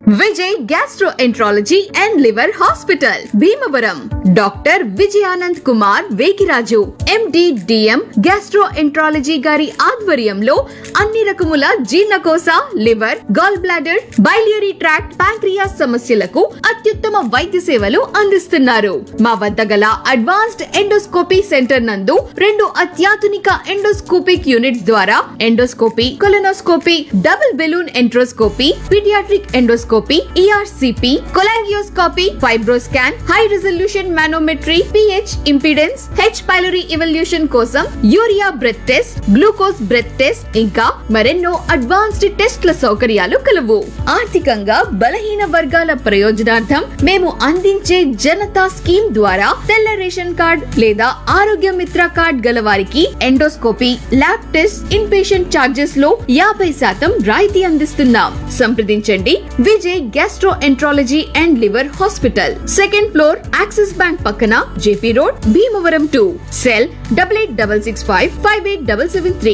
Vijay gastroenterology and liver hospital Bhimavaram doctor Vijayanand Kumar Vegiraju MD DM gastroenterology గారి ఆధ్వర్యంలో అన్ని రకముల జీర్ణకోశ liver gall bladder biliary tract pancreas సమస్యలకు అత్యుత్తమ వైద్య సేవలు అందిస్తున్నారు మా వద్ద గల అడ్వాన్స్డ్ ఎండోస్కోపీ సెంటర్ నందు రెండు అత్యాధునిక ఎండోస్కోపిక్ యూనిట్స్ ద్వారా endoscopy colonoscopy double balloon enteroscopy paediatric endoscopy ERCP cholangioscopy fibroscan high resolution manometry pH impedance H pylori evaluation కోసం urea breath test glucose breath test ఇంకా మరెన్నో అడ్వాన్స్డ్ టెస్ట్ల సౌకర్యాలు కలవు ఆర్థికంగా బలహీన వర్గాల ప్రయోజనార్థం మేము అందించే జనతా స్కీమ్ ద్వారా తెల్ల రేషన్ కార్డ్ లేదా ఆరోగ్య మిత్ర కార్డ్ గల వారికి endoscopy lab test in patient charges లో యాభై శాతం రాయితీ అందిస్తున్నాం సంప్రదించండి Vijay gastroenterology and liver hospital second floor Axis bank పక్కన JP road Bhimavaram two cell double eight double six five five eight double seven three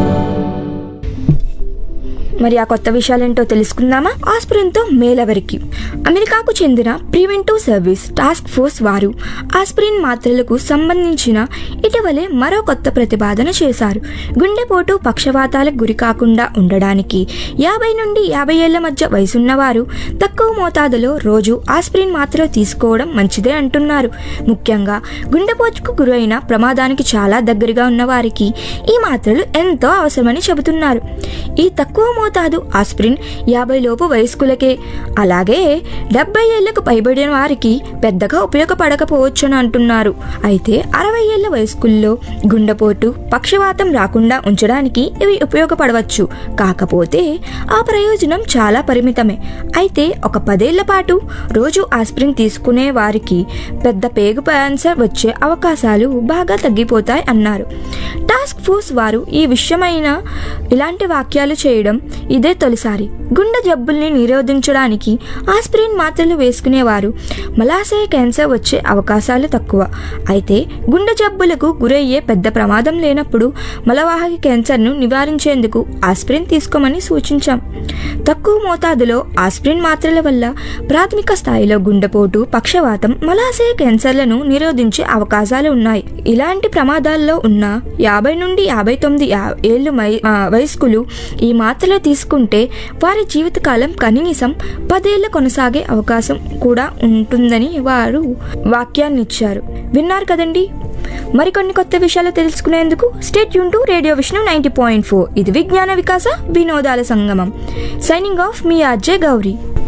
మరి ఆ కొత్త విషయాలేంటో తెలుసుకుందామా ఆస్పిరిన్తో మేలెవరికి అమెరికాకు చెందిన ప్రివెంటివ్ సర్వీస్ టాస్క్ ఫోర్స్ వారు ఆస్పిరిన్ మాత్రలకు సంబంధించిన ఇటీవలే మరో కొత్త ప్రతిపాదన చేశారు గుండెపోటు పక్షవాతాలకు గురి కాకుండా ఉండడానికి యాభై నుండి యాభై ఏళ్ల మధ్య వయసున్నవారు తక్కువ మోతాదులో రోజు ఆస్పిరిన్ మాత్రలు తీసుకోవడం మంచిదే అంటున్నారు ముఖ్యంగా గుండెపోటుకు గురైన ప్రమాదానికి చాలా దగ్గరగా ఉన్న వారికి ఈ మాత్రలు ఎంతో అవసరమని చెబుతున్నారు ఈ తక్కువ మోతాదు ఆస్పిరిన్ యాభై లోపు వయస్కులకే అలాగే డెబ్బై ఏళ్లకు పైబడిన వారికి పెద్దగా ఉపయోగపడకపోవచ్చని అంటున్నారు అయితే అరవై ఏళ్ల వయస్కుల్లో గుండెపోటు పక్షవాతం రాకుండా ఉంచడానికి ఇవి ఉపయోగపడవచ్చు కాకపోతే ఆ ప్రయోజనం చాలా పరిమితమే అయితే ఒక పదేళ్ల పాటు రోజు ఆస్పిరిన్ తీసుకునే వారికి పెద్ద పేగు క్యాన్సర్ వచ్చే అవకాశాలు బాగా తగ్గిపోతాయి అన్నారు టాస్క్ ఫోర్స్ వారు ఈ విషయమైన ఇలాంటి వాక్యాలు చేయడం ఇదే తొలిసారి గుండె జబ్బుల్ని నిరోధించడానికి ఆస్పిరిన్ మాత్రలు వేసుకునేవారు మలాశయ క్యాన్సర్ వచ్చే అవకాశాలు తక్కువ అయితే గుండె జబ్బులకు గురయ్యే పెద్ద ప్రమాదం లేనప్పుడు మలవాహక క్యాన్సర్ను నివారించేందుకు ఆస్పిరిన్ తీసుకోమని సూచించాం తక్కువ మోతాదులో ఆస్పిరిన్ మాత్రల వల్ల ప్రాథమిక స్థాయిలో గుండెపోటు పక్షవాతం మలాశయ క్యాన్సర్లను నిరోధించే అవకాశాలు ఉన్నాయి ఇలాంటి ప్రమాదాల్లో ఉన్న యాభై నుండి యాభై తొమ్మిది యా- ఏళ్ళు మై- ఆ, వయస్కులు ఈ మాత్రలు తీసుకుంటే వారి జీవితకాలం కనీసం పదేళ్ల కొనసాగే అవకాశం కూడా ఉంటుందని వారు వాక్యాన్ని ఇచ్చారు విన్నారు కదండి మరికొన్ని కొత్త విషయాలు తెలుసుకునేందుకు స్టేట్ యూన్ to radio Vishnu ninety point four ఇది విజ్ఞాన వికాస వినోదాల సంగమం సైనింగ్ ఆఫ్ మీ అజయ్ గౌరీ